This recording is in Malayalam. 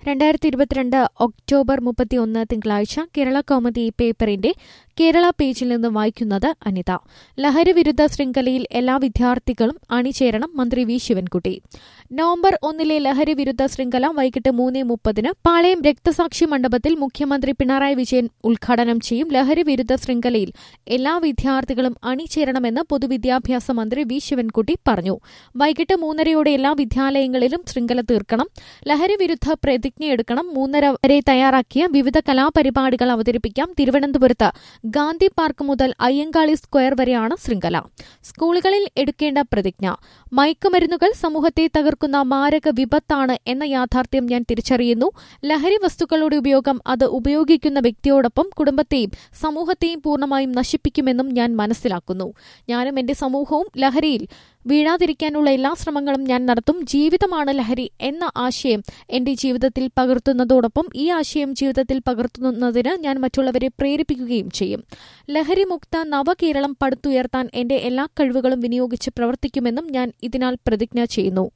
രണ്ടായിരത്തി ഇരുപത്തിരണ്ട് ഒക്ടോബർ മുപ്പത്തിയൊന്ന് തിങ്കളാഴ്ച കേരള കോമഡി പേപ്പറിന്റെ കേരള പേജിൽ നിന്ന് വായിക്കുന്നത് അനിത ലഹരി വിരുദ്ധ ശൃംഖലയിൽ എല്ലാ വിദ്യാർത്ഥികളും അണിചേരണം മന്ത്രി വി ശിവൻകുട്ടി നവംബർ ഒന്നിലെ ലഹരി വിരുദ്ധ ശൃംഖല വൈകിട്ട് മൂന്ന് മുപ്പതിന് പാളയം രക്തസാക്ഷി മണ്ഡപത്തിൽ മുഖ്യമന്ത്രി പിണറായി വിജയൻ ഉദ്ഘാടനം ചെയ്യും ലഹരി വിരുദ്ധ ശൃംഖലയിൽ എല്ലാ വിദ്യാർത്ഥികളും അണിചേരണമെന്ന് പൊതുവിദ്യാഭ്യാസ മന്ത്രി വി ശിവൻകുട്ടി പറഞ്ഞു വൈകിട്ട് മൂന്നരയോടെ എല്ലാ വിദ്യാലയങ്ങളിലും ശൃംഖല തീർക്കണം ലഹരി വിരുദ്ധ പ്രതിജ്ഞയെടുക്കണം മൂന്നര വരെ തയ്യാറാക്കിയ വിവിധ കലാപരിപാടികൾ അവതരിപ്പിക്കാം തിരുവനന്തപുരത്ത് ഗാന്ധി പാർക്ക് മുതൽ അയ്യങ്കാളി സ്ക്വയർ വരെയാണ് ശൃംഖല സ്കൂളുകളിൽ എടുക്കേണ്ട പ്രതിജ്ഞ മയക്കുമരുന്നുകൾ സമൂഹത്തെ തകർക്കുന്ന മാരക വിപത്താണ് എന്ന യാഥാർത്ഥ്യം ഞാൻ തിരിച്ചറിയുന്നു ലഹരി വസ്തുക്കളുടെ ഉപയോഗം അത് ഉപയോഗിക്കുന്ന വ്യക്തിയോടൊപ്പം കുടുംബത്തെയും സമൂഹത്തെയും പൂർണ്ണമായും നശിപ്പിക്കുമെന്നും ഞാൻ മനസ്സിലാക്കുന്നു ഞാനും എന്റെ സമൂഹവും ലഹരിയിൽ വീഴാതിരിക്കാനുള്ള എല്ലാ ശ്രമങ്ങളും ഞാൻ നടത്തും ജീവിതമാണ് ലഹരി എന്ന ആശയം എന്റെ ജീവിതത്തിൽ പകർത്തുന്നതോടൊപ്പം ഈ ആശയം ജീവിതത്തിൽ പകർത്തുന്നതിന് ഞാൻ മറ്റുള്ളവരെ പ്രേരിപ്പിക്കുകയും ചെയ്യും ലഹരിമുക്ത നവകേരളം പടുത്തുയർത്താൻ എന്റെ എല്ലാ കഴിവുകളും വിനിയോഗിച്ച് പ്രവർത്തിക്കുമെന്നും ഞാൻ ഇതിനാൽ പ്രതിജ്ഞ ചെയ്യുന്നു